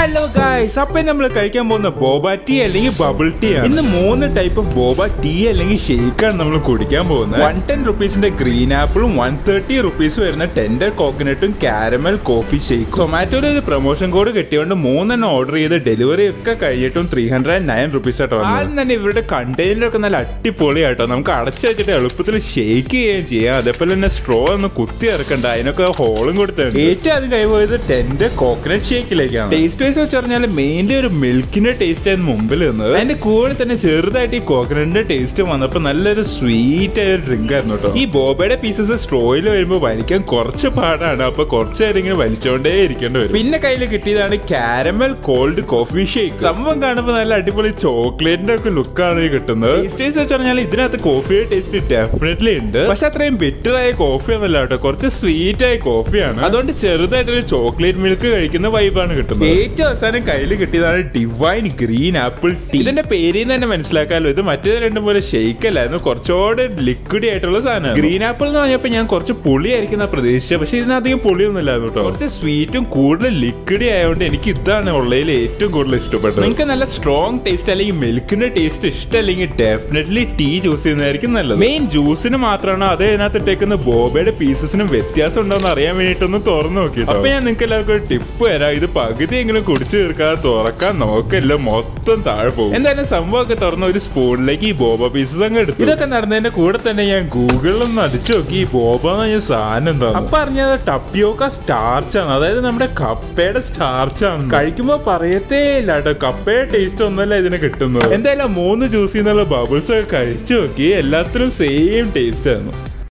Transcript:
hello guys അപ്പൊ നമ്മൾ കഴിക്കാൻ പോകുന്ന ബോബ ടീ അല്ലെങ്കിൽ ബബിൾ ടീ ആണ് ഇന്ന് മൂന്ന് ടൈപ്പ് ഓഫ് ബോബ ടീ അല്ലെങ്കിൽ ഷേക്കാണ് നമ്മൾ കുടിക്കാൻ പോകുന്നത് വൺ ടെൻ റുപ്പീസിന്റെ ഗ്രീൻ ആപ്പിളും വൺ തേർട്ടി റുപ്പീസ് വരുന്ന ടെൻഡർ കോക്കനട്ടും കാരമൽ കോഫി ഷേക്ക് സൊമാറ്റോയിൽ ഒരു പ്രൊമോഷൻ കോഡ് കിട്ടിയോണ്ട് മൂന്നെണ്ണം ഓർഡർ ചെയ്ത് ഡെലിവറി ഒക്കെ കഴിഞ്ഞിട്ടും ത്രീ ഹൺഡ്രഡ് നയൻ റുപ്പീസ് ആട്ടോ ആദ്യം തന്നെ ഇവരുടെ കണ്ടെയ്നർ ഒക്കെ നല്ല അടിപൊളിയാട്ടോ നമുക്ക് അടച്ചു വെച്ചിട്ട് എളുപ്പത്തിൽ ഷേക്ക് ചെയ്യുകയും ചെയ്യാം അതേപോലെ തന്നെ സ്ട്രോ ഒന്ന് കുത്തി ഇറക്കണ്ട അതിനൊക്കെ ഹോളും കൊടുത്തിട്ടുണ്ട് ഏറ്റവും ആദ്യം കൈപോയത് ടെൻഡർ കോക്കനട്ട് ഷേക്കിലേക്കാണ് ടേസ്റ്റ് വൈസ് വെച്ച് പറഞ്ഞാൽ മെയിൻലി ഒരു മിൽക്കിന്റെ ടേസ്റ്റ് ആയിരുന്നു മുമ്പിൽ നിന്നത് അതിന്റെ കൂടെ തന്നെ ചെറുതായിട്ട് ഈ കോക്കനട്ടിന്റെ ടേസ്റ്റ് വന്നപ്പോ നല്ലൊരു സ്വീറ്റ് ആയ ഒരു ഡ്രിങ്ക് ആയിരുന്നു കേട്ടോ ഈ ബോബയുടെ പീസസ് സ്ട്രോയിൽ വരുമ്പോൾ വലിക്കാൻ കുറച്ച് പാടാണ് അപ്പൊ കുറച്ച് നേരം ഇങ്ങനെ വലിച്ചോണ്ടേ ഇരിക്കേണ്ടി വരും പിന്നെ കയ്യിൽ കിട്ടിയതാണ് കാരമൽ കോൾഡ് കോഫി ഷേക്ക് സംഭവം കാണുമ്പോൾ നല്ല അടിപൊളി ചോക്ലേറ്റിന്റെ ഒക്കെ ലുക്കാണ് ഈ കിട്ടുന്നത് ടേസ്റ്റ് വൈസ് വെച്ച് പറഞ്ഞാൽ ഇതിനകത്ത് കോഫിയുടെ ടേസ്റ്റ് ഡെഫിനറ്റ്ലി ഉണ്ട് പക്ഷെ അത്രയും ബെറ്റർ ആയ കോഫി ഒന്നല്ല കേട്ടോ കുറച്ച് സ്വീറ്റ് ആയ കോഫിയാണ് അതുകൊണ്ട് ചെറുതായിട്ടൊരു ചോക്ലേറ്റ് മിൽക്ക് കഴിക്കുന്ന വൈബാണ് കിട്ടുന്നത് ഏറ്റവും അവസാനം കയ്യിൽ കിട്ടിയതാണ് ഡിവൈൻ ഗ്രീൻ ആപ്പിൾ ടീ ഇതിന്റെ പേരിൽ നിന്ന് തന്നെ മനസ്സിലാക്കാമല്ലോ ഇത് മറ്റേ രണ്ടും പോലെ ഷെയ്ക്ക് അല്ലായിരുന്നു കുറച്ചുകൂടെ ലിക്വിഡ് ആയിട്ടുള്ള സാധനം ഗ്രീൻ ആപ്പിൾ എന്ന് പറഞ്ഞപ്പോൾ ഞാൻ കുറച്ച് പുളിയായിരിക്കുന്ന പ്രതീക്ഷിച്ചത് പക്ഷെ ഇതിനധികം പുളിയൊന്നും ഇല്ലായിരുന്നു കേട്ടോ കുറച്ച് സ്വീറ്റും കൂടുതൽ ലിക്വിഡ് ആയതുകൊണ്ട് എനിക്ക് ഇതാണ് ഉള്ളതിൽ ഏറ്റവും കൂടുതൽ ഇഷ്ടപ്പെട്ടത് നിങ്ങൾക്ക് നല്ല സ്ട്രോങ് ടേസ്റ്റ് അല്ലെങ്കിൽ മിൽക്കിന്റെ ടേസ്റ്റ് ഇഷ്ടമല്ലെങ്കിൽ ഡെഫിനറ്റ്ലി ടീ ചൂസ് ചെയ്യുന്നതായിരിക്കും നല്ലത് മെയിൻ ജ്യൂസിന് മാത്രമാണോ അതേ ഇതിനകത്ത് ഇട്ടേക്കുന്ന ബോബയുടെ പീസസിനും വ്യത്യാസം ഉണ്ടോ എന്ന് അറിയാൻ വേണ്ടിയിട്ടൊന്ന് തുറന്നു നോക്കി അപ്പൊ ഞാൻ നിങ്ങൾക്ക് എല്ലാവർക്കും ഒരു ടിപ്പ് തരാം ഇത് പകുതിയെങ്കിലും കുടിച്ചു തീർക്കാതെ തുറക്കാൻ നോക്കല്ല മൊത്തം താഴെ പോകും എന്തായാലും സംഭവമൊക്കെ തുറന്ന ഒരു സ്പൂണിലേക്ക് ഈ ബോബ പീസസ് അങ്ങ് എടുത്തു ഇതൊക്കെ നടന്നതിന്റെ കൂടെ തന്നെ ഞാൻ ഗൂഗിളിൽ ഒന്ന് അടിച്ചു നോക്കി ഈ ബോബ എന്ന് പറഞ്ഞ സാധനം എന്താ അപ്പൊ അറിഞ്ഞത് ടപ്പിയോക്ക സ്റ്റാർച്ച് ആണ് അതായത് നമ്മുടെ കപ്പയുടെ സ്റ്റാർച്ച് ആണ് കഴിക്കുമ്പോ പറയത്തേ ഇല്ല കേട്ടോ കപ്പയുടെ ടേസ്റ്റ് ഒന്നല്ല ഇതിന് കിട്ടുന്നത് എന്തായാലും മൂന്ന് ജ്യൂസിൽ നിന്നുള്ള ബബിൾസ് ഒക്കെ കഴിച്ചു നോക്കി എല്ലാത്തിനും സെയിം ടേസ്റ്റ് ആയിരുന്നു